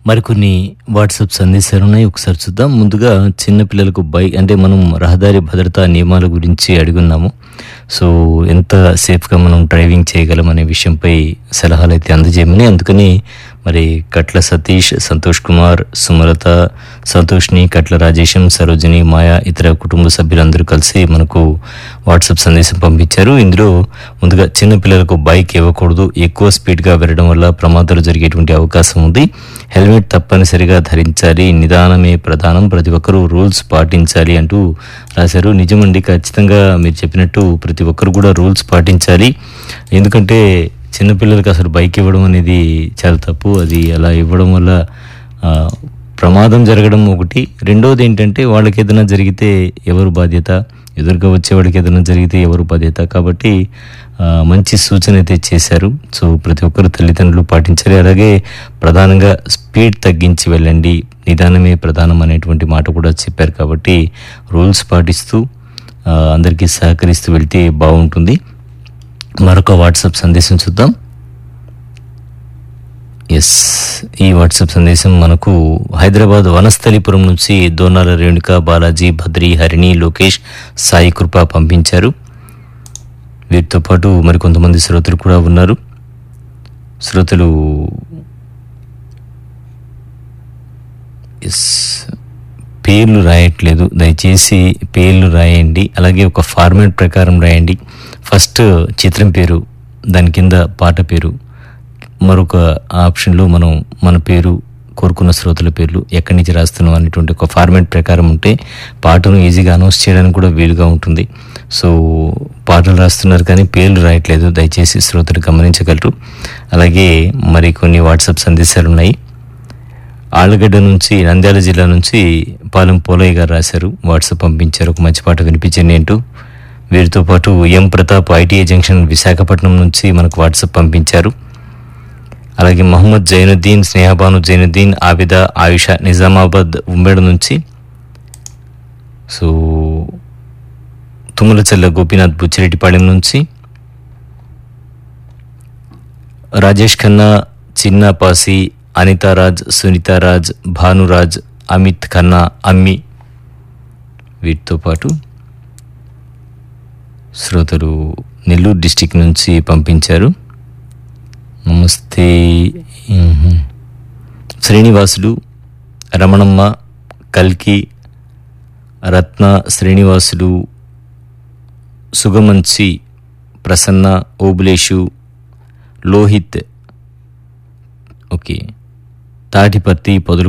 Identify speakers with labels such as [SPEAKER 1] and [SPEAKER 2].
[SPEAKER 1] మరికొన్ని వాట్సాప్ సందేశాలు ఉన్నాయి ఒకసారి చూద్దాం ముందుగా చిన్నపిల్లలకు బైక్ అంటే మనం రహదారి భద్రతా నియమాల గురించి అడుగున్నాము సో ఎంత సేఫ్గా మనం డ్రైవింగ్ చేయగలం అనే విషయంపై సలహాలు అయితే అందజేయమని అందుకని మరి కట్ల సతీష్ సంతోష్ కుమార్ సుమలత సంతోష్ని కట్ల రాజేశం సరోజిని మాయా ఇతర కుటుంబ సభ్యులందరూ కలిసి మనకు వాట్సాప్ సందేశం పంపించారు ఇందులో ముందుగా చిన్నపిల్లలకు బైక్ ఇవ్వకూడదు ఎక్కువ స్పీడ్గా వెళ్ళడం వల్ల ప్రమాదాలు జరిగేటువంటి అవకాశం ఉంది హెల్మెట్ తప్పనిసరిగా ధరించాలి నిదానమే ప్రధానం ప్రతి ఒక్కరూ రూల్స్ పాటించాలి అంటూ రాశారు నిజమండి ఖచ్చితంగా మీరు చెప్పినట్టు ప్రతి ఒక్కరు కూడా రూల్స్ పాటించాలి ఎందుకంటే చిన్నపిల్లలకి అసలు బైక్ ఇవ్వడం అనేది చాలా తప్పు అది అలా ఇవ్వడం వల్ల ఆ, ప్రమాదం జరగడం ఒకటి రెండోది ఏంటంటే వాళ్ళకి ఏదైనా జరిగితే ఎవరు బాధ్యత ఎదురుగా వచ్చే వాళ్ళకి ఏదైనా జరిగితే ఎవరు బాధ్యత కాబట్టి ఆ, మంచి సూచన అయితే చేశారు సో ప్రతి ఒక్కరు తల్లిదండ్రులు పాటించాలి అలాగే ప్రధానంగా స్పీడ్ తగ్గించి వెళ్ళండి నిదానమే ప్రధానం అనేటువంటి మాట కూడా చెప్పారు కాబట్టి రూల్స్ పాటిస్తూ ఆ, అందరికీ సహకరిస్తూ వెళ్తే బాగుంటుంది మరొక వాట్సాప్ సందేశం చూద్దాం ఎస్ ఈ వాట్సాప్ సందేశం మనకు హైదరాబాద్ వనస్థలిపురం నుంచి దోనాల రేణుక బాలాజీ భద్రి హరిణి లోకేష్ సాయి కృప పంపించారు వీరితో పాటు మరికొంతమంది శ్రోతలు కూడా ఉన్నారు శ్రోతలు ఎస్ పేర్లు రాయట్లేదు దయచేసి పేర్లు రాయండి అలాగే ఒక ఫార్మాట్ ప్రకారం రాయండి ఫస్ట్ చిత్రం పేరు దాని కింద పాట పేరు మరొక ఆప్షన్లో మనం మన పేరు కోరుకున్న శ్రోతల పేర్లు ఎక్కడి నుంచి రాస్తున్నాం అనేటువంటి ఒక ఫార్మాట్ ప్రకారం ఉంటే పాటను ఈజీగా అనౌన్స్ చేయడానికి కూడా వీలుగా ఉంటుంది సో పాటలు రాస్తున్నారు కానీ పేర్లు రాయట్లేదు దయచేసి శ్రోతలు గమనించగలరు అలాగే మరి కొన్ని వాట్సాప్ సందేశాలు ఉన్నాయి ఆళ్ళగడ్డ నుంచి నంద్యాల జిల్లా నుంచి పాలెం పోలయ్య గారు రాశారు వాట్సాప్ పంపించారు ఒక మంచి పాట వినిపించండి అంటూ వీరితో పాటు M Pratap ITI junction Visakhapatnam నుంచి మనకు వాట్సాప్ పంపించారు అలాగే మహమ్మద్ జైనుద్దీన్ స్నేహబాను జైనుద్దీన్ ఆబిద ఆయుష నిజామాబాద్ ఉమ్మేడ నుంచి సో తుమ్మలచెల్ల గోపీనాథ్ బుచ్చిరెడ్డిపాళెం నుంచి రాజేష్ ఖన్నా చిన్న పాసి అనితారాజ్ సునీతారాజ్ భానురాజ్ అమిత్ ఖన్నా అమ్మి వీటితో పాటు శ్రోతలు నెల్లూరు డిస్టిక్ నుంచి పంపించారు నమస్తే మ్మ్. శ్రీనివాసులు రమణమ్మ కల్కి రత్న శ్రీనివాసులు సుగమంచి ప్రసన్న ఓబులేషు లోహిత్ ఓకే తాటిపత్తి పొదలు